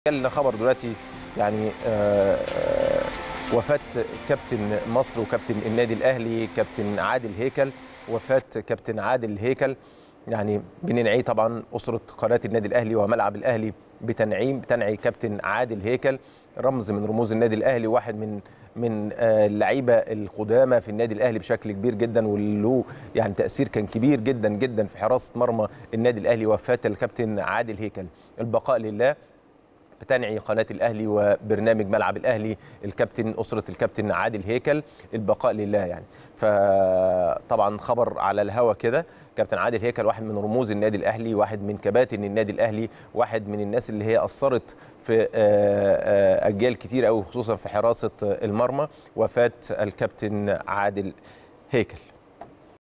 لنا خبر دلوقتي يعني آه، آه، وفاة كابتن مصر وكابتن النادي الأهلي كابتن عادل هيكل وفاة كابتن عادل هيكل يعني بننعيه طبعا أسرة قناة النادي الأهلي وملعب الأهلي بتنعيم بتنعي كابتن عادل هيكل رمز من رموز النادي الأهلي واحد من من آه، اللعيبه القدامى في النادي الاهلي بشكل كبير جدا وله يعني تاثير كان كبير جدا جدا في حراسه مرمى النادي الاهلي وفاه الكابتن عادل هيكل البقاء لله بتنعي قناه الاهلي وبرنامج ملعب الاهلي الكابتن اسره الكابتن عادل هيكل البقاء لله يعني فطبعا خبر على الهوا كده كابتن عادل هيكل واحد من رموز النادي الاهلي واحد من كباتن النادي الاهلي واحد من الناس اللي هي اثرت في آه، آه، اجيال كتير قوي خصوصا في حراسه المرمى وفاه الكابتن عادل هيكل